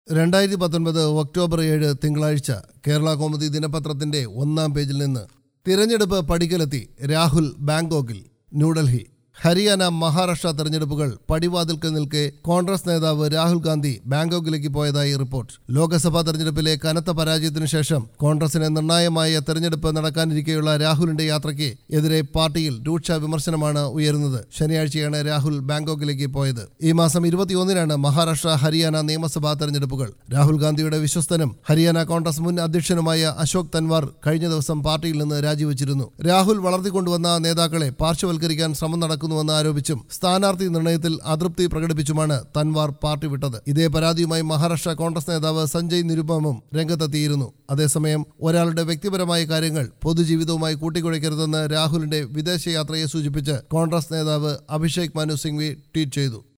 രണ്ടായിരത്തി പത്തൊൻപത് ഒക്ടോബർ ഏഴ് തിങ്കളാഴ്ച കേരള കൗമുദി ദിനപത്രത്തിന്റെ ഒന്നാം പേജിൽ നിന്ന് തിരഞ്ഞെടുപ്പ് പടിക്കലെത്തി രാഹുൽ ബാങ്കോക്കിൽ ന്യൂഡൽഹി ഹരിയാന മഹാരാഷ്ട്ര തെരഞ്ഞെടുപ്പുകൾ പടിവാതിൽക്കൽ നിൽക്കെ കോൺഗ്രസ് നേതാവ് രാഹുൽ ഗാന്ധി ബാങ്കോക്കിലേക്ക് പോയതായി റിപ്പോർട്ട് ലോക്സഭാ തെരഞ്ഞെടുപ്പിലെ കനത്ത പരാജയത്തിനു ശേഷം കോൺഗ്രസിന് നിർണായകമായ തെരഞ്ഞെടുപ്പ് നടക്കാനിരിക്കെയുള്ള രാഹുലിന്റെ യാത്രയ്ക്ക് എതിരെ പാർട്ടിയിൽ രൂക്ഷ വിമർശനമാണ് ഉയരുന്നത് ശനിയാഴ്ചയാണ് രാഹുൽ ബാങ്കോക്കിലേക്ക് പോയത് ഈ മാസം ഇരുപത്തിയൊന്നിനാണ് മഹാരാഷ്ട്ര ഹരിയാന നിയമസഭാ തെരഞ്ഞെടുപ്പുകൾ രാഹുൽ ഗാന്ധിയുടെ വിശ്വസ്തനും ഹരിയാന കോൺഗ്രസ് മുൻ അധ്യക്ഷനുമായ അശോക് തൻവാർ കഴിഞ്ഞ ദിവസം പാർട്ടിയിൽ നിന്ന് രാജിവെച്ചിരുന്നു രാഹുൽ വളർത്തിക്കൊണ്ടുവന്ന നേതാക്കളെ പാർശ്വവൽക്കരിക്കാൻ ശ്രമം നടക്കുന്നുവെന്ന് ആരോപിച്ചും സ്ഥാനാർത്ഥി നിർണയത്തിൽ അതൃപ്തി പ്രകടിപ്പിച്ചുമാണ് തൻവാർ പാർട്ടി വിട്ടത് ഇതേ പരാതിയുമായി മഹാരാഷ്ട്ര കോൺഗ്രസ് നേതാവ് സഞ്ജയ് നിരുപമും രംഗത്തെത്തിയിരുന്നു അതേസമയം ഒരാളുടെ വ്യക്തിപരമായ കാര്യങ്ങൾ പൊതുജീവിതവുമായി കൂട്ടിക്കുഴയ്ക്കരുതെന്ന് രാഹുലിന്റെ വിദേശയാത്രയെ സൂചിപ്പിച്ച് കോൺഗ്രസ് നേതാവ് അഭിഷേക് മനു സിംഗ്വി ട്വീറ്റ് ചെയ്തു